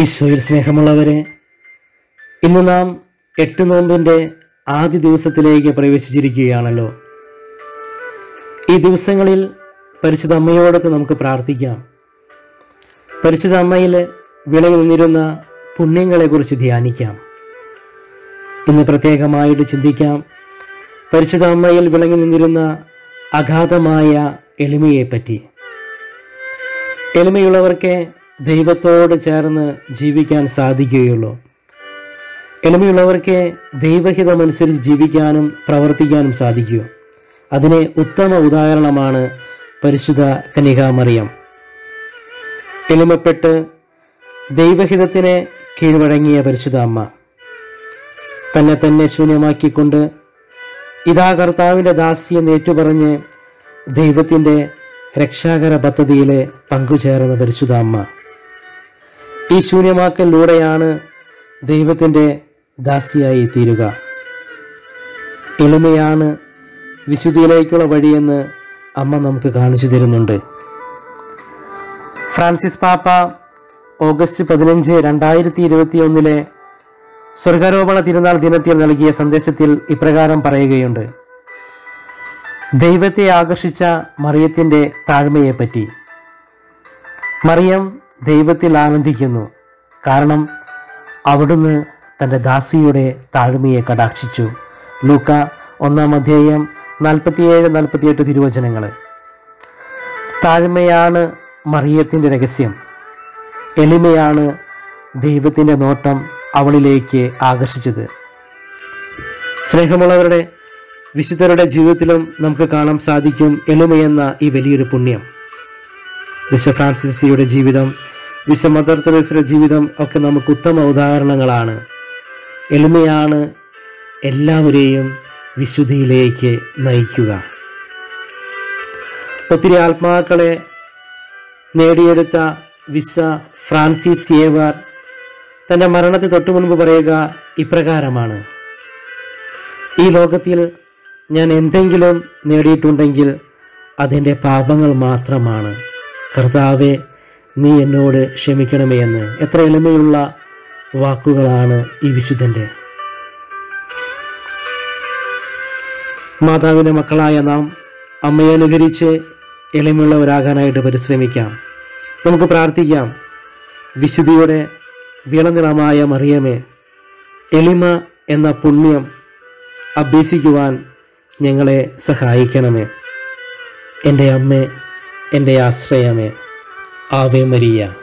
ഈശോയിൽ സ്നേഹമുള്ളവരെ ഇന്ന് നാം എട്ട് നോമ്പിൻ്റെ ആദ്യ ദിവസത്തിലേക്ക് പ്രവേശിച്ചിരിക്കുകയാണല്ലോ ഈ ദിവസങ്ങളിൽ പരിശുദ്ധ അമ്മയോടൊത്ത് നമുക്ക് പ്രാർത്ഥിക്കാം പരിശുദ്ധ അമ്മയിൽ വിളങ്ങി നിന്നിരുന്ന പുണ്യങ്ങളെക്കുറിച്ച് ധ്യാനിക്കാം ഇന്ന് പ്രത്യേകമായിട്ട് ചിന്തിക്കാം പരിശുദ്ധ അമ്മയിൽ വിളങ്ങി നിന്നിരുന്ന അഗാധമായ എളിമയെപ്പറ്റി എളിമയുള്ളവർക്ക് ദൈവത്തോട് ചേർന്ന് ജീവിക്കാൻ സാധിക്കുകയുള്ളൂ എളിമയുള്ളവർക്ക് ദൈവഹിതമനുസരിച്ച് ജീവിക്കാനും പ്രവർത്തിക്കാനും സാധിക്കൂ അതിന് ഉത്തമ ഉദാഹരണമാണ് പരിശുദ്ധ കനികാമറിയം എളിമപ്പെട്ട് ദൈവഹിതത്തിന് കീഴ്വഴങ്ങിയ പരിശുദ്ധ അമ്മ തന്നെ തന്നെ ശൂന്യമാക്കിക്കൊണ്ട് ഇതാ കർത്താവിൻ്റെ ദാസ്യം ഏറ്റുപറഞ്ഞ് ദൈവത്തിൻ്റെ രക്ഷാകര പദ്ധതിയിൽ പങ്കുചേർന്ന പരിശുദ്ധ അമ്മ ഈ ശൂന്യമാക്കലിലൂടെയാണ് ദൈവത്തിൻ്റെ ദാസിയായി തീരുക എളിമയാണ് വിശുദ്ധിയിലേക്കുള്ള വഴിയെന്ന് അമ്മ നമുക്ക് കാണിച്ചു തരുന്നുണ്ട് ഫ്രാൻസിസ് പാപ്പ ഓഗസ്റ്റ് പതിനഞ്ച് രണ്ടായിരത്തി ഇരുപത്തി ഒന്നിലെ സ്വർഗാരോപണ തിരുനാൾ ദിനത്തിൽ നൽകിയ സന്ദേശത്തിൽ ഇപ്രകാരം പറയുകയുണ്ട് ദൈവത്തെ ആകർഷിച്ച മറിയത്തിൻ്റെ താഴ്മയെപ്പറ്റി മറിയം ദൈവത്തിൽ ആനന്ദിക്കുന്നു കാരണം അവിടുന്ന് തൻ്റെ ദാസിയുടെ താഴ്മയെ കടാക്ഷിച്ചു ലൂക്ക ഒന്നാം അധ്യായം നാൽപ്പത്തിയേഴ് നാൽപ്പത്തിയെട്ട് തിരുവചനങ്ങൾ താഴ്മയാണ് മറിയത്തിൻ്റെ രഹസ്യം എളിമയാണ് ദൈവത്തിൻ്റെ നോട്ടം അവളിലേക്ക് ആകർഷിച്ചത് സ്നേഹമുള്ളവരുടെ വിശുദ്ധരുടെ ജീവിതത്തിലും നമുക്ക് കാണാൻ സാധിക്കും എളിമയെന്ന ഈ വലിയൊരു പുണ്യം വിശ ഫ്രാൻസിസിയുടെ ജീവിതം വിശ മദർ തെരേസയുടെ ജീവിതം ഒക്കെ നമുക്ക് ഉത്തമ ഉദാഹരണങ്ങളാണ് എളിമയാണ് എല്ലാവരെയും വിശുദ്ധിയിലേക്ക് നയിക്കുക ഒത്തിരി ആത്മാക്കളെ നേടിയെടുത്ത വിശ ഫ്രാൻസിസ് സേവാർ തൻ്റെ മരണത്തിന് തൊട്ടു മുൻപ് പറയുക ഇപ്രകാരമാണ് ഈ ലോകത്തിൽ ഞാൻ എന്തെങ്കിലും നേടിയിട്ടുണ്ടെങ്കിൽ അതെൻ്റെ പാപങ്ങൾ മാത്രമാണ് കർത്താവെ നീ എന്നോട് ക്ഷമിക്കണമേ എന്ന് എത്ര എളിമയുള്ള വാക്കുകളാണ് ഈ വിശുദ്ധൻ്റെ മാതാവിൻ്റെ മക്കളായ നാം അമ്മയെ അനുകരിച്ച് എളിമയുള്ളവരാകാനായിട്ട് പരിശ്രമിക്കാം നമുക്ക് പ്രാർത്ഥിക്കാം വിശുദ്ധിയുടെ വിളനിറമായ മറിയമേ എളിമ എന്ന പുണ്യം അഭ്യസിക്കുവാൻ ഞങ്ങളെ സഹായിക്കണമേ എൻ്റെ അമ്മേ എൻ്റെ ആശ്രയമേ ആവേ മരിയ